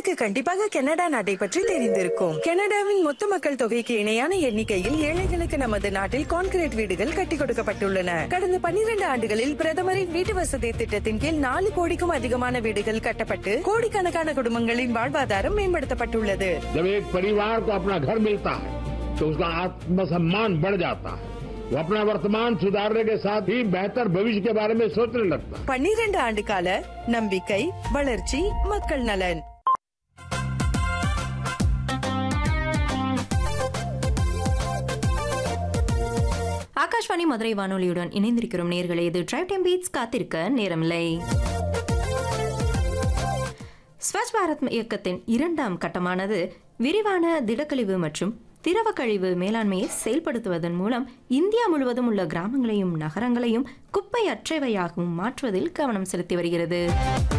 உங்களுக்கு கண்டிப்பாக கனடா நாட்டை பற்றி தெரிந்திருக்கும் கனடாவின் மொத்த மக்கள் தொகைக்கு இணையான எண்ணிக்கையில் ஏழைகளுக்கு நமது நாட்டில் கான்கிரீட் வீடுகள் கட்டி கொடுக்கப்பட்டுள்ளன கடந்த 12 ஆண்டுகளில் பிரதமரின் வீட்டு வசதி திட்டத்தின் கீழ் நாலு கோடிக்கும் அதிகமான வீடுகள் கட்டப்பட்டு கோடிக்கணக்கான குடும்பங்களின் வாழ்வாதாரம் மேம்படுத்தப்பட்டுள்ளது जब एक परिवार को अपना घर मिलता है तो उसका आत्मसम्मान बढ़ जाता है वो अपना वर्तमान सुधारने के साथ ही बेहतर भविष्य के बारे में सोचने लगता है 12 ஆண்டு கால நம்பிக்கை வளர்ச்சி மக்கள் நலன் ஆகாஷ்வாணி மதுரை வானொலியுடன் இணைந்திருக்கிறோம் நேர்களே இது டிரைவ் டைம் பீட்ஸ் காத்திருக்க நேரமில்லை ஸ்வச் பாரத் இயக்கத்தின் இரண்டாம் கட்டமானது விரிவான திடக்கழிவு மற்றும் திரவ கழிவு மேலாண்மையை செயல்படுத்துவதன் மூலம் இந்தியா முழுவதும் உள்ள கிராமங்களையும் நகரங்களையும் குப்பை அற்றவையாகவும் மாற்றுவதில் கவனம் செலுத்தி வருகிறது